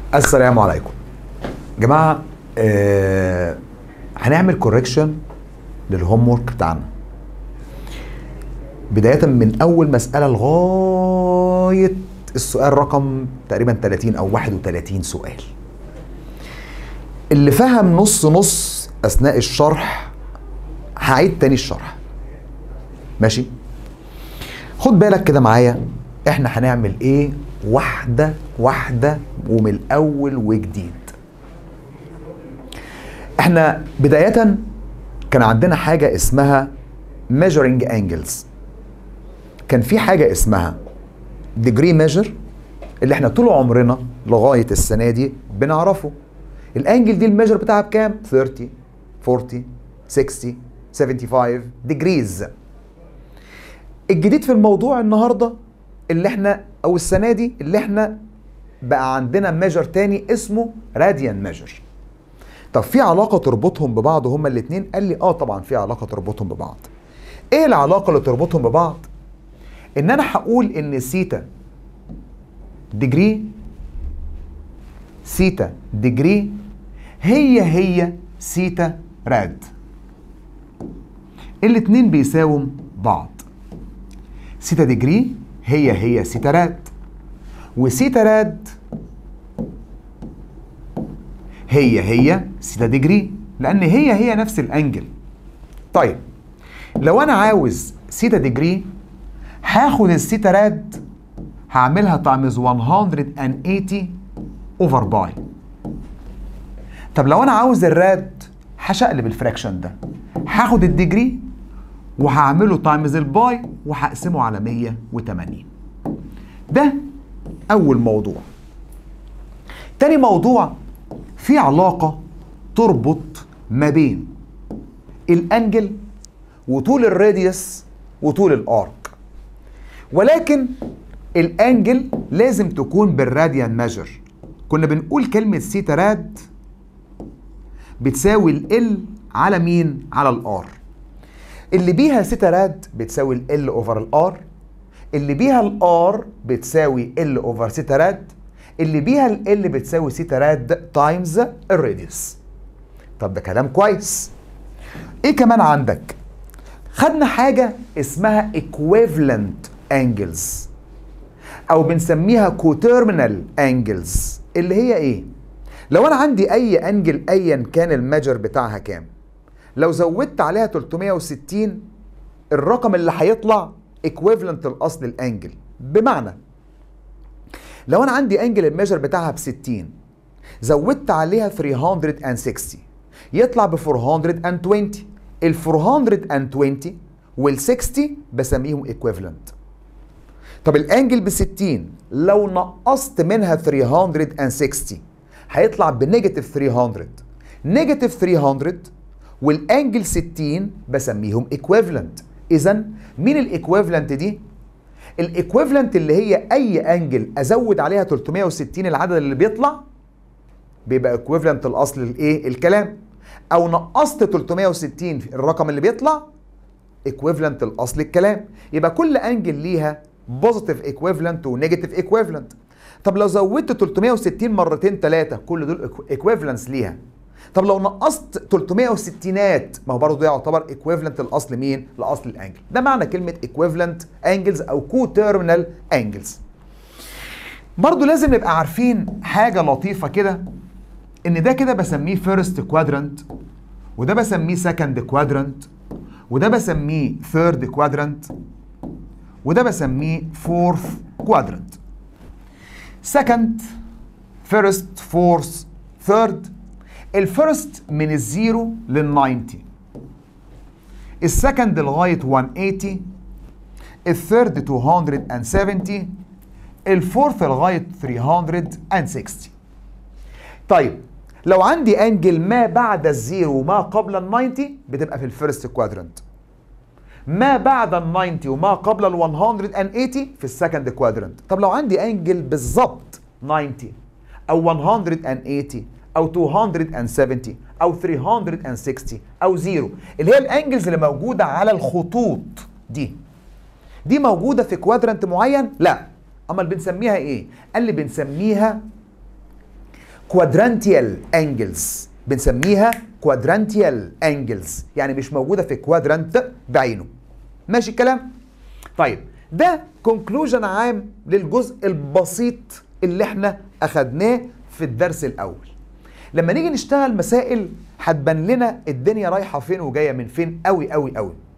السلام عليكم جماعة آه هنعمل كوريكشن للهوم ورك بتاعنا بداية من أول مسألة لغاية السؤال رقم تقريبا 30 أو 31 سؤال اللي فهم نص نص أثناء الشرح هعيد تاني الشرح ماشي خد بالك كده معايا احنا هنعمل ايه واحدة واحدة ومن الأول وجديد احنا بداية كان عندنا حاجة اسمها measuring angles كان في حاجة اسمها degree measure اللي احنا طول عمرنا لغاية السنة دي بنعرفه الانجل دي الميجر بتاعها بكام 30 40 60 75 degrees الجديد في الموضوع النهارده اللي احنا او السنه دي اللي احنا بقى عندنا ميجر تاني اسمه راديان ميجر طب في علاقه تربطهم ببعض هما الاثنين قال لي اه طبعا في علاقه تربطهم ببعض ايه العلاقه اللي تربطهم ببعض ان انا هقول ان سيتا ديجري سيتا ديجري هي هي سيتا راد الاتنين بيساووا بعض سيتا ديجري هي هي سيتا راد وسيتا راد هي هي سيتا ديجري لان هي هي نفس الانجل طيب لو انا عاوز سيتا ديجري هاخد السيتا راد هعملها تايمز 180 اوفر باي طب لو انا عاوز الراد هشقلب الفراكشن ده هاخد الديجري وهعمله تايمز الباي وهقسمه على 180 ده اول موضوع تاني موضوع في علاقة تربط ما بين الانجل وطول الراديوس وطول الارك ولكن الانجل لازم تكون بالراديان ميجر كنا بنقول كلمة سيتا راد بتساوي ال على مين؟ على الار اللي بيها سيتا راد بتساوي ال اوفر الار اللي بيها الار بتساوي ال اوفر سيتا راد اللي بيها ال بتساوي سيتا راد تايمز الراديوس طب ده كلام كويس ايه كمان عندك خدنا حاجة اسمها equivalent angles او بنسميها كوتيرمينال انجلز اللي هي ايه لو انا عندي اي انجل ايا كان الميجر بتاعها كام لو زودت عليها 360 الرقم اللي هيطلع ايكويفالنت لاصل الانجل بمعنى لو انا عندي انجل الميجر بتاعها ب 60 زودت عليها 360 يطلع ب 420 ال 420 وال 60 بسميهم ايكويفالنت طب الانجل ب 60 لو نقصت منها 360 هيطلع بنيجاتيف 300 نيجاتيف 300 والانجل 60 بسميهم ايكويفالنت اذا مين الايكويفالنت دي الايكويفالنت اللي هي اي انجل ازود عليها 360 العدد اللي بيطلع بيبقى ايكويفالنت الاصل الايه الكلام او نقصت 360 الرقم اللي بيطلع ايكويفالنت الاصل الكلام يبقى كل انجل ليها بوزيتيف ايكويفالنت ونيجاتيف ايكويفالنت طب لو زودت 360 مرتين ثلاثه كل دول ايكويفالنس ليها طب لو نقصت 360 ما هو برضه ده يعتبر ايكويفالنت الاصل مين؟ لاصل الانجل ده معنى كلمه ايكويفالنت انجلز او كو تيرمينال انجلز برضه لازم نبقى عارفين حاجه لطيفه كده ان ده كده بسميه فيرست كوادرانت وده بسميه سكند كوادرانت وده بسميه ثيرد كوادرانت وده بسميه فورث كوادرانت سكند فيرست فورث ثيرد الفيرست من الزيرو لل 90 السكند لغايه 180 الثيرد 270 الفورث لغايه 360 طيب لو عندي انجل ما بعد الزيرو وما قبل ال 90 بتبقى في الفيرست كوادرنت ما بعد ال 90 وما قبل ال 180 في السكند كوادرنت طب لو عندي انجل بالظبط 90 او 180 او 270 او 360 او زيرو اللي هي الانجلز اللي موجوده على الخطوط دي دي موجوده في كوادرنت معين لا امال بنسميها ايه قال لي بنسميها كوادرانتيال انجلز بنسميها كوادرانتيال انجلز يعني مش موجوده في كوادرانت بعينه ماشي الكلام طيب ده كونكلوجن عام للجزء البسيط اللي احنا اخدناه في الدرس الاول لما نيجي نشتغل مسائل هتبان لنا الدنيا رايحه فين وجايه من فين قوي قوي قوي